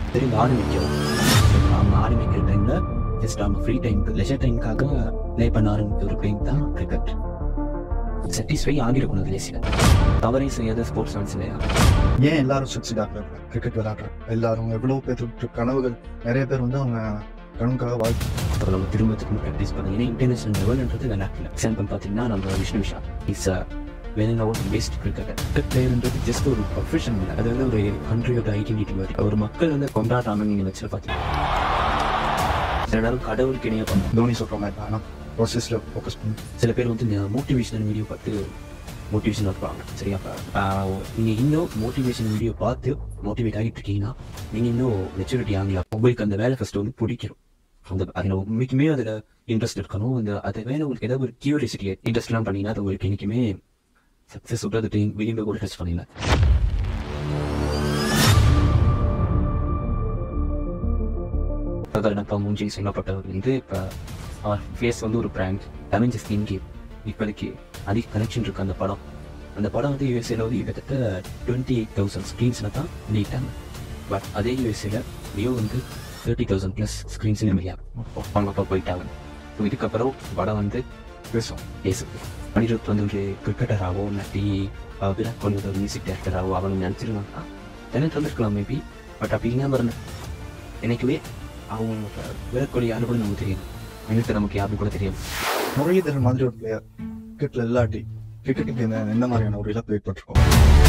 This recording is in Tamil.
திரும்பி ஆரம்பிக்கிறோம் அவங்க ஆரம்பிக்கிற டைம்ல ஜஸ்ட் அவங்க ஃப்ரீ டைமுக்கு லெஜர் டைமுக்காக ப்ளே பண்ண ஆரம்பிக்கிற ஒரு கேம் தான் கிரிக்கெட் சாட்டிஸ்ஃபை ஆகிடக்கூடாது லேசில் தவறை செய்யாத ஸ்போர்ட்ஸ் மேன்ஸ் இல்லையா ஏன் எல்லாரும் சுவிட்ச் ஆகுறாங்க கிரிக்கெட் விளையாடுறாங்க எல்லாரும் எவ்வளோ பேருக்கு கனவுகள் நிறைய பேர் வந்து அவங்க கனவுக்காக வாழ்க்கை அப்புறம் நம்ம திரும்ப திரும்ப ப்ராக்டிஸ் பண்ணி ஏன்னா இன்டர்நேஷனல் லெவல்ன்றது விளையாட்டில் எக்ஸாம்பிள் பார்த்தீங்கன்னா நம்ம Vishnu Vishal is well known best cricket cricket பிளேயர்ன்றது ஜஸ்ட் ஒரு ப்ரொஃபஷன் இல்லை அது வந்து ஒரு கண்ட்ரியோட ஐடென்டிட்டி மாதிரி ஒரு மக்கள் வந்து கொண்டாடுறாங்கன்னு நீங்கள் வச்சு பார்த்தீங்கன்னா சில நேரம் கடவுளுக்கு இணைய பண்ணும் தோனி சொல்கிற மாதிரி ஆனால் ப்ராசஸில் ஃபோக்கஸ் பண்ணி சில பேர் வந்து இந்த மோட்டிவேஷனல் வீடியோ பார்த்து மோட்டிவேஷன் இருப்பாங்க சரியா நீங்கள் இன்னும் மோட்டிவேஷன் வீடியோ பார்த்து மோட்டிவேட் ஆகிட்டு இருக்கீங்கன்னா நீங்கள் இன்னும் மெச்சூரிட்டி ஆகலாம் உங்களுக்கு அந்த வேலை ஃபஸ்ட்டு வந்து பிடிக்கணும் அந்த அதில் உண்மைக்குமே அதில் இன்ட்ரெஸ்ட் இருக்கணும் அந்த அதை வேலை உங்களுக்கு ஏதாவது ஒரு கியூரியாசிட்டி இன்ட்ரெஸ்ட்லாம் பண்ணீங்கன்னா அது உங்களுக்கு என்றைக்குமே சக்ஸஸ் சொல்கிறது விரும்பி கூட டச் பண்ணல இப்போ மூஞ்சி சொல்லப்பட்டவர் வந்து இப்போ அவர் ஃபேஸ் வந்து ஒரு பிராங்க் தமிழ் ஸ்கின் கேம் இப்போதைக்கு அதிக கனெக்ஷன் இருக்கு அந்த படம் அந்த படம் வந்து யூஎஸ்ஏல வந்து கிட்டத்தட்ட டுவெண்ட்டி எயிட் தௌசண்ட் ஸ்க்ரீன்ஸில் தான் வெளியிட்டாங்க பட் அதே யூஎஸ்ஏல லியோ வந்து தேர்ட்டி தௌசண்ட் ப்ளஸ் ஸ்க்ரீன்ஸில் அவங்க அப்போ போயிட்டாங்க ஸோ இதுக்கப்புறம் படம் வந்து பேசுவோம் பேசுது அனிருத் வந்து ஒரு கிரிக்கெட்டராகவோ இல்லாட்டி அஹ், விராட் கோலி ஒரு மியூசிக் டேரக்டராகவோ அவங்க நினச்சிருந்தாங்கன்னா எனக்கு வந்திருக்கலாம் மேபி பட் அப்படி இல்லாமல் இருந்த எனக்குவே அவங்க விராட் கோலி யாரு கூட நமக்கு தெரியும் அனிருத் நமக்கு யாரு கூட தெரியும் முரளிதரன் மாதிரி ஒரு பிளேயர் கிரிக்கெட்டில் இல்லாட்டி கிரிக்கெட்டுக்கு என்ன எந்த மாதிரியான ஒரு இழப்பு ஏற்பட்டிருக்கும்